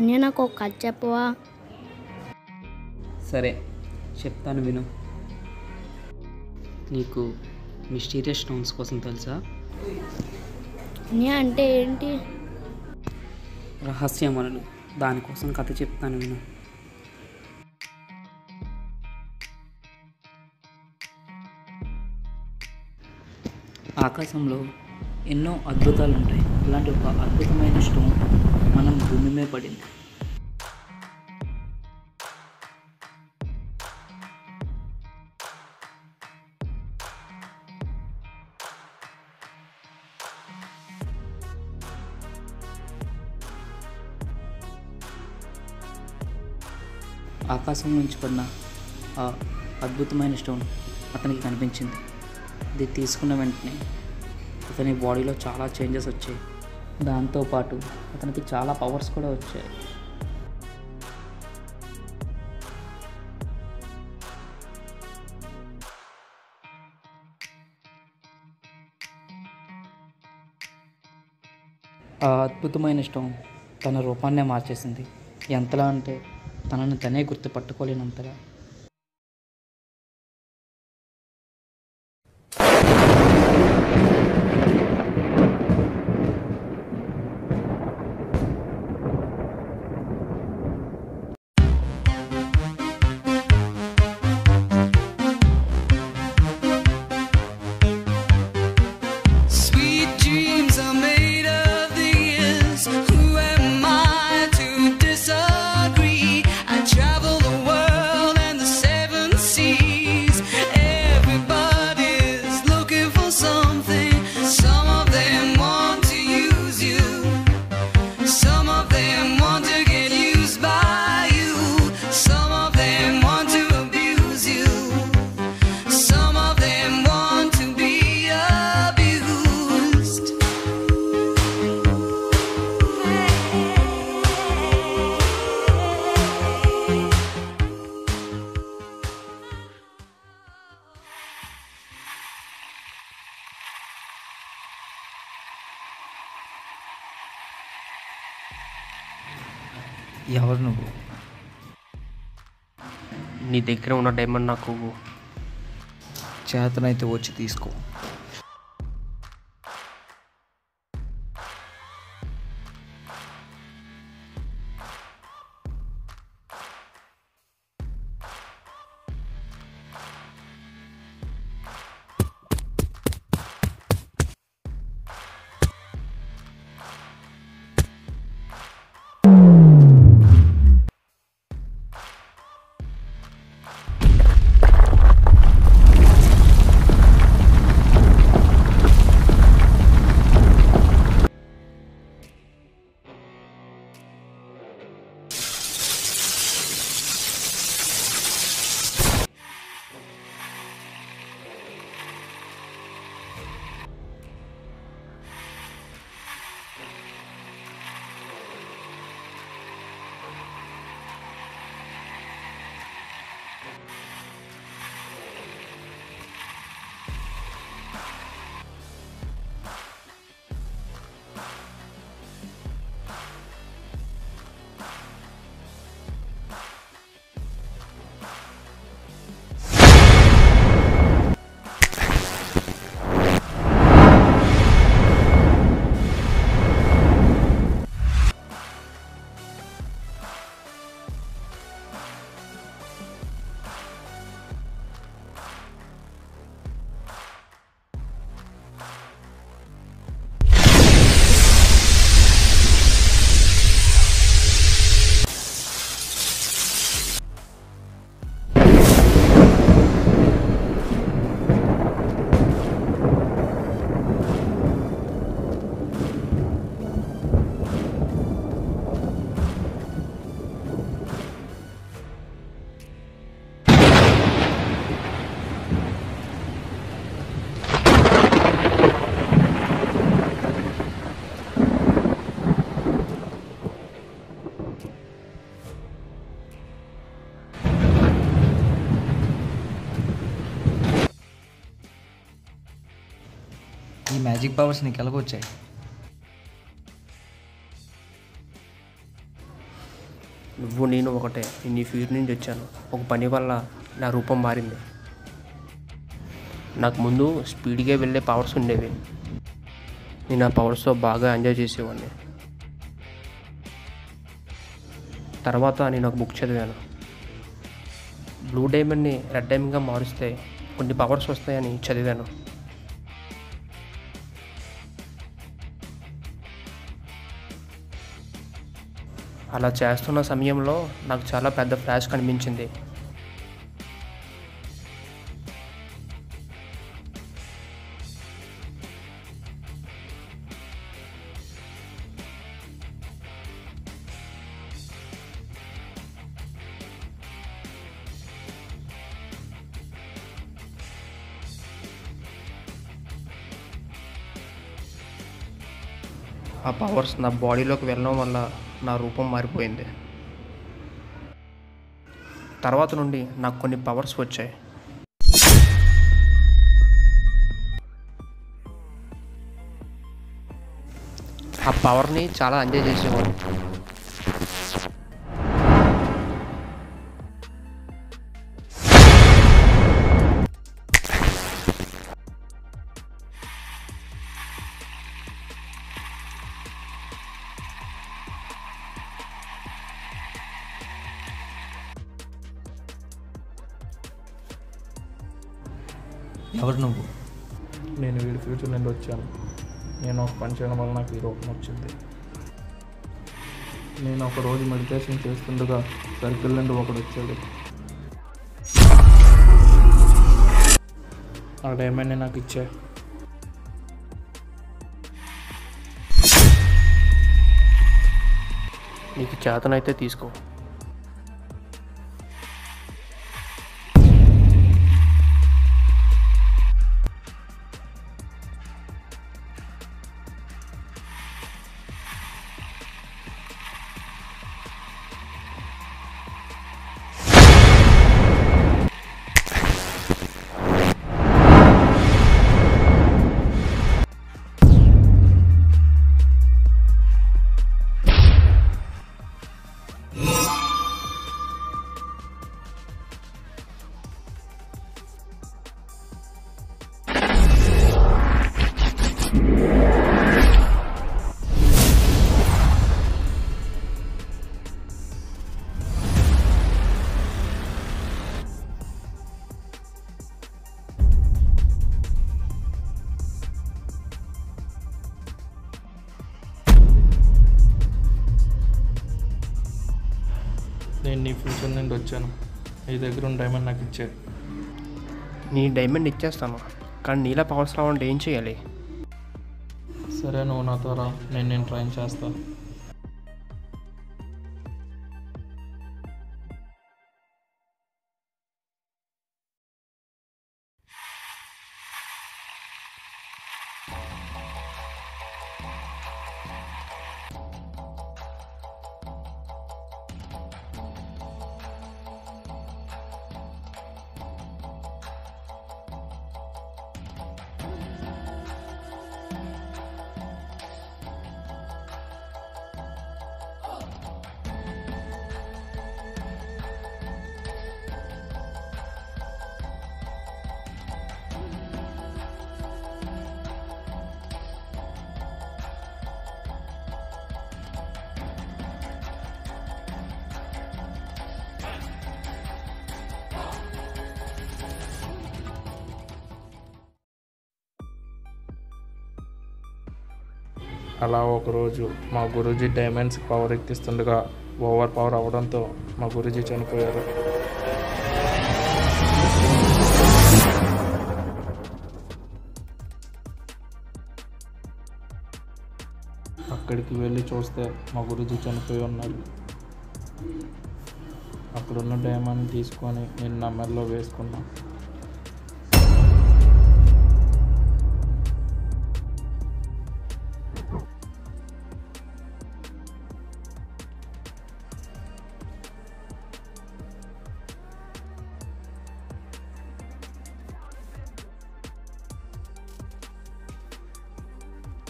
అన్నయ్య నాకు ఒక కథ చెప్పవా సరే చెప్తాను విను నీకు మిస్టీరియస్ స్టోన్స్ కోసం తెలుసా అన్నయ్య అంటే ఏంటి రహస్యమనులు దానికోసం కథ చెప్తాను విను ఆకాశంలో ఎన్నో అద్భుతాలు ఉంటాయి అలాంటి ఒక అద్భుతమైన స్టోన్ మనం భూమి మీద పడింది ఆకాశం నుంచి పడిన ఆ అద్భుతమైన స్టోన్ అతనికి కనిపించింది ఇది తీసుకున్న వెంటనే అతని బాడీలో చాలా చేంజెస్ వచ్చాయి దాంతోపాటు అతనికి చాలా పవర్స్ కూడా వచ్చాయి ఆ అద్భుతమైన స్టోన్ తన రూపాన్నే మార్చేసింది ఎంతలా అంటే తనని తనే గుర్తుపట్టుకోలేనంతగా Sweet dreams are made of these. Who am I to disagree? I travel the world and the seven seas. Everybody's looking for something. Some of them want to use you. Some of them want to get used by you. Some of them want to abuse you. Some of them want to be abused. ఎవరు నువ్వు నీ దగ్గర ఉన్న diamond నాకు చేతనైతే వచ్చి తీసుకో ఈ మ్యాజిక్ పవర్స్ నీకు ఎలాగొచ్చాయి నువ్వు నేను ఒకటే నేను ఈ ఫ్యూచర్ నుంచి వచ్చాను ఒక పని వల్ల నా రూపం మారింది నాకు ముందు స్పీడ్గా వెళ్ళే పవర్స్ ఉండేవి నేను ఆ పవర్స్తో బాగా ఎంజాయ్ చేసేవాడిని తర్వాత నేను ఒక బుక్ చదివాను బ్లూ డైమండ్ని రెడ్ డైమండ్గా మారుస్తే కొన్ని పవర్స్ వస్తాయని చదివాను అలా చేస్తున్న సమయంలో నాకు చాలా పెద్ద ఫ్లాష్ కనిపించింది ఆ పవర్స్ నా బాడీలోకి వెళ్ళడం వల్ల నా రూపం మారిపోయింది తర్వాత నుండి నాకు కొన్ని పవర్స్ వచ్చాయి ఆ పవర్ని చాలా ఎంజాయ్ చేసేవాడు ఎవరు నువ్వు నేను వీడి ఫ్యూచర్ నుండి వచ్చాను నేను ఒక పని చేయడం వల్ల నాకు ఈ రూపం వచ్చింది నేను ఒక రోజు మెడిటేషన్ చేస్తుండగా సర్కిల్ నుండి ఒకడు వచ్చాడు ఆ డైమండ్ని నాకు ఇచ్చా నీకు చేతనైతే తీసుకో నేను నీ ఫ్యూచర్ నుండి వచ్చాను నీ దగ్గర ఉన్న డైమండ్ నాకు ఇచ్చే నీ డైమండ్ ఇచ్చేస్తాను కానీ నీలా పవర్స్ రావాలంటే ఏం చేయాలి సరే నువ్వు నాతో రా నేను నేను ట్రైన్ చేస్తా అలా ఒకరోజు మా గురూజీ డైమండ్స్ పవర్ ఎక్కిస్తుండగా ఓవర్ పవర్ అవడంతో మా గురూజీ చనిపోయారు అక్కడికి వెళ్ళి చూస్తే మా గురూజీ చనిపోయి ఉన్నారు అక్కడున్న డైమండ్ తీసుకొని నేను నా మెడలో వేసుకున్నా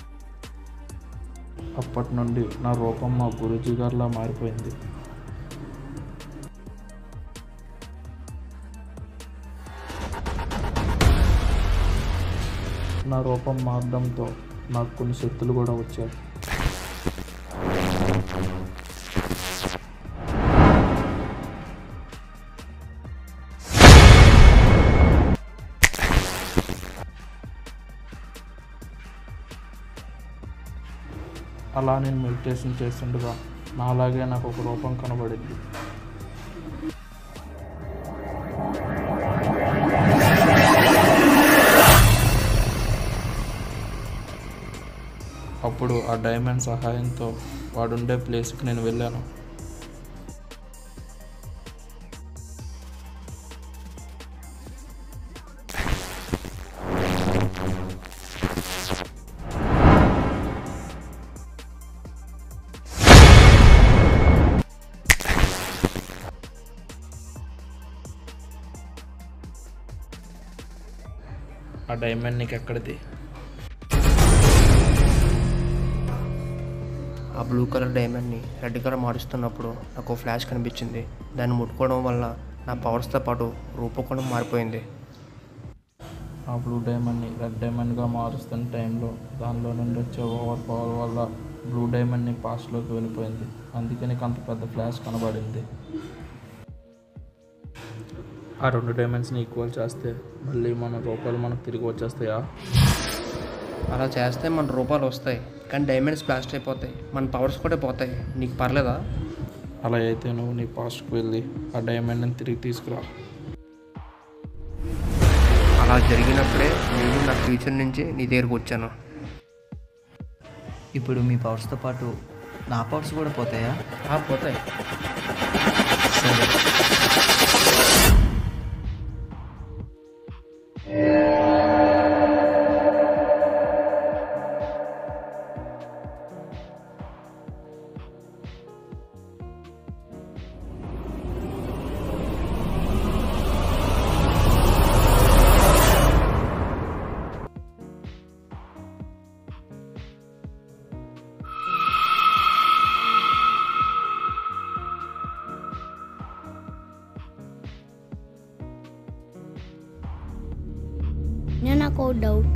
అప్పటి నుండి నా రూపం మా గురూజీ గారిలా మారిపోయింది నా రూపం మారడంతో నాకు కొన్ని శక్తులు కూడా వచ్చాయి అలా నేను మెడిటేషన్ చేస్తుండగా నాలాగే నాకు ఒక రూపం కనబడింది అప్పుడు ఆ డైమండ్ సహాయంతో వాడుండే ప్లేస్కి నేను వెళ్ళాను ఆ డైమండ్ నీకు ఎక్కడిది ఆ బ్లూ కలర్ డైమండ్ని రెడ్ కలర్ మారుస్తున్నప్పుడు నాకు ఫ్లాష్ కనిపించింది దాన్ని ముట్టుకోవడం వల్ల నా పవర్స్తో పాటు రూపం కూడా మారిపోయింది ఆ బ్లూ డైమండ్ని రెడ్ డైమండ్గా మారుస్తున్న టైంలో దానిలో నుండి వచ్చే ఓవర్ పవర్ వల్ల బ్లూ డైమండ్ని పాస్ట్లోకి వెళ్ళిపోయింది అందుకే నీకు అంత పెద్ద ఫ్లాష్ కనబడింది ఆ రెండు డైమండ్స్ని ఈక్వల్ చేస్తే మళ్ళీ మన రూపాయలు మనకు తిరిగి వచ్చేస్తాయా అలా చేస్తే మన రూపాలు వస్తాయి కానీ డైమండ్స్ బ్లాస్ట్ అయిపోతాయి మన పవర్స్ కూడా పోతాయి నీకు పర్లేదా అలా అయితే నువ్వు నీ పాస్ట్కి వెళ్ళి ఆ డైమండ్ని తిరిగి తీసుకురా అలా జరిగినప్పుడే నేను నా ఫ్యూచర్ నుంచి నీ దగ్గరకు వచ్చాను ఇప్పుడు మీ పవర్స్తో పాటు నా పవర్స్ కూడా పోతాయా ఆ, పోతాయి సరే నేను నాకు ఒక డౌట్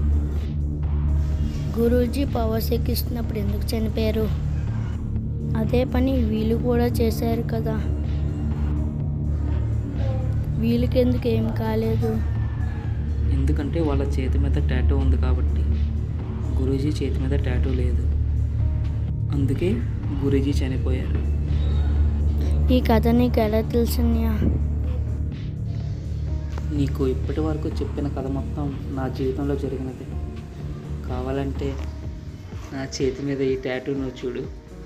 గురూజీ పవర్స్ ఎక్కిస్తున్నప్పుడు ఎందుకు చనిపోయారు అదే పని వీళ్ళు కూడా చేశారు కదా వీళ్ళకి ఎందుకు ఏం కాలేదు ఎందుకంటే వాళ్ళ చేతి మీద టాటూ ఉంది కాబట్టి గురూజీ చేతి మీద టాటూ లేదు అందుకే గురూజీ చనిపోయారు ఈ కథ నీకు ఎలా తెలిసిందా నీకు ఇప్పటి వరకు చెప్పిన కథ మొత్తం నా జీవితంలో జరిగినది కావాలంటే నా చేతి మీద ఈ టాటూ నువ్వు చూడు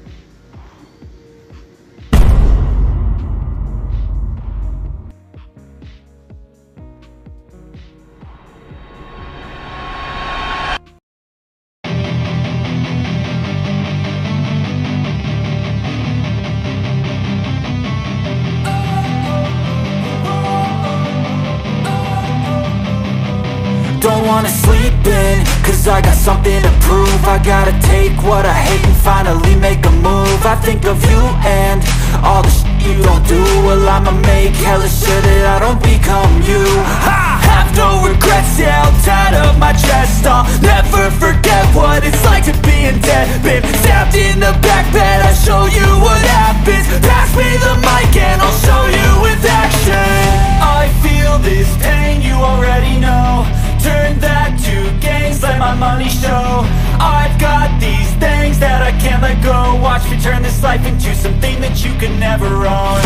Don't wanna sleep in, cause I got something to prove I gotta take what I hate and finally make a move I think of you and all the shit you don't do Well I'ma make hella sure that I don't become you I have no regrets, yeah, I'll tie up my chest I'll never forget what it's like to be in debt Been stabbed in the back bed, I show you what happens Pass me the mic and I'll show you with action I feel this pain, you already know Turn that to gains, let my money show I've got these things that I can't let go Watch me turn this life into something that you can never own